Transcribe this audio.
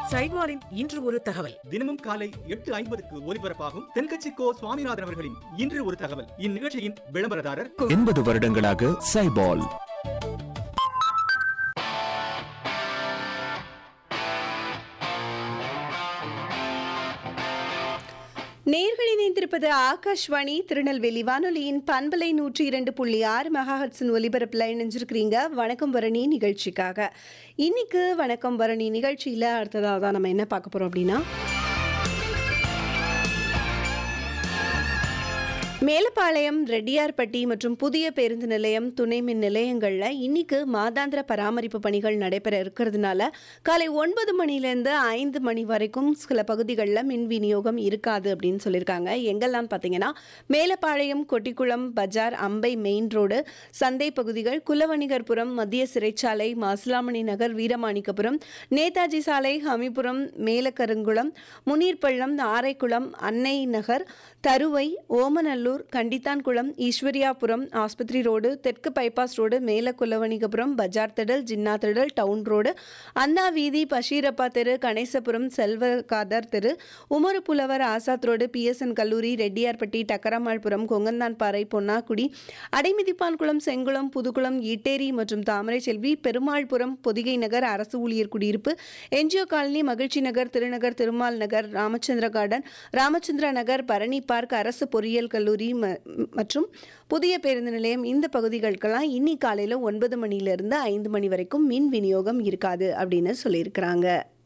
சைவாரின் இன்று ஒரு தகவல் தினமும் காலை எட்டு ஐம்பதுக்கு ஒலிபரப்பாகும் தென்கட்சி கோ சுவாமிநாதன் அவர்களின் இன்று ஒரு தகவல் இந்நிகழ்ச்சியின் விளம்பரதாரர் எண்பது வருடங்களாக சைபால் நேர்கள் இணைந்திருப்பது ஆகாஷ்வாணி திருநெல்வேலி வானொலியின் பண்பலை நூற்றி இரண்டு புள்ளி ஆறு மெகாஹட்ஸின் ஒலிபரப்பில் இணைஞ்சிருக்கிறீங்க வணக்கம் பரணி நிகழ்ச்சிக்காக இன்னைக்கு வணக்கம் பரணி நிகழ்ச்சியில் அடுத்ததாக தான் நம்ம என்ன பார்க்க போகிறோம் அப்படின்னா மேலப்பாளையம் ரெட்டியார்பட்டி மற்றும் புதிய பேருந்து நிலையம் துணை மின் நிலையங்களில் இன்னைக்கு மாதாந்திர பராமரிப்பு பணிகள் நடைபெற இருக்கிறதுனால காலை ஒன்பது மணிலேருந்து ஐந்து மணி வரைக்கும் சில பகுதிகளில் மின் விநியோகம் இருக்காது அப்படின்னு சொல்லியிருக்காங்க எங்கெல்லாம் பார்த்தீங்கன்னா மேலப்பாளையம் கொட்டிக்குளம் பஜார் அம்பை மெயின் ரோடு சந்தை பகுதிகள் குலவணிகர்புரம் மத்திய சிறைச்சாலை மாசிலாமணி நகர் வீரமாணிக்கபுரம் நேதாஜி சாலை ஹமிபுரம் மேலக்கருங்குளம் முனீர்பள்ளம் ஆரைக்குளம் அன்னை நகர் தருவை ஓமநல்லூர் கண்டித்தான்குளம் ஈஸ்வரியாபுரம் ஆஸ்பத்திரி ரோடு தெற்கு பைபாஸ் ரோடு மேல குலவணிகபுரம் பஜார் திடல் ஜின்னா திடல் டவுன் ரோடு அண்ணா வீதி பஷீரப்பா தெரு கணேசபுரம் செல்வகாதர் தெரு உமரு புலவர் ஆசாத் ரோடு பிஎஸ்என் கல்லூரி ரெட்டியார்பட்டி டக்கரமாள்புரம் கொங்கந்தான்பாறை பொன்னாக்குடி அடைமிதிப்பான்குளம் செங்குளம் புதுக்குளம் ஈட்டேரி மற்றும் தாமரை செல்வி பெருமாள்புரம் பொதிகை நகர் அரசு ஊழியர் குடியிருப்பு NGO colony Magizhchi Nagar Thirunagar Thirumal Nagar Ramachandra garden Ramachandra Nagar Bharani park அரசு பொறியியல் கல்லூரி ம- மற்றும் புதிய பேருந்து நிலையம் இந்த பகுதிகளுக்கெல்லாம் இன்னி காலையில் ஒன்பது மணியிலிருந்து ஐந்து மணி வரைக்கும் மின் விநியோகம் இருக்காது அப்படின்னு சொல்லியிருக்கிறாங்க